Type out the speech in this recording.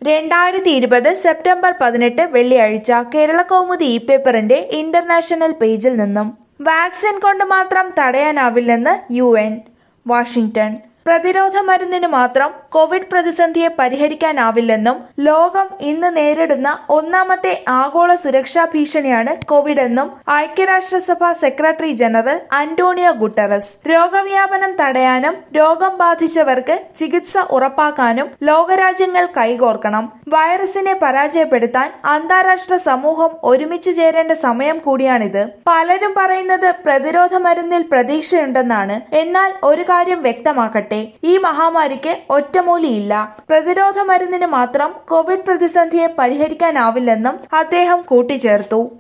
രണ്ടായിരത്തി ഇരുപത് സെപ്റ്റംബർ പതിനെട്ട് വെള്ളിയാഴ്ച കേരള കൗമുദി ഇ പേപ്പറിന്റെ ഇന്റർനാഷണൽ പേജിൽ നിന്നും വാക്സിൻ കൊണ്ട് മാത്രം തടയാനാവില്ലെന്ന് യു എൻ വാഷിംഗ്ടൺ പ്രതിരോധ മരുന്നിന് മാത്രം കോവിഡ് പ്രതിസന്ധിയെ പരിഹരിക്കാനാവില്ലെന്നും ലോകം ഇന്ന് നേരിടുന്ന ഒന്നാമത്തെ ആഗോള സുരക്ഷാ ഭീഷണിയാണ് കോവിഡ് എന്നും ഐക്യരാഷ്ട്രസഭ സെക്രട്ടറി ജനറൽ അന്റോണിയോ ഗുട്ടറസ് രോഗവ്യാപനം തടയാനും രോഗം ബാധിച്ചവർക്ക് ചികിത്സ ഉറപ്പാക്കാനും ലോകരാജ്യങ്ങൾ കൈകോർക്കണം വൈറസിനെ പരാജയപ്പെടുത്താൻ അന്താരാഷ്ട്ര സമൂഹം ഒരുമിച്ച് ചേരേണ്ട സമയം കൂടിയാണിത് പലരും പറയുന്നത് പ്രതിരോധ മരുന്നിൽ പ്രതീക്ഷയുണ്ടെന്നാണ് എന്നാൽ ഒരു കാര്യം വ്യക്തമാക്കട്ടെ ഈ മഹാമാരിക്ക് ഒറ്റമൂലിയില്ല പ്രതിരോധ മരുന്നിന് മാത്രം കോവിഡ് പ്രതിസന്ധിയെ പരിഹരിക്കാനാവില്ലെന്നും അദ്ദേഹം കൂട്ടിച്ചേർത്തു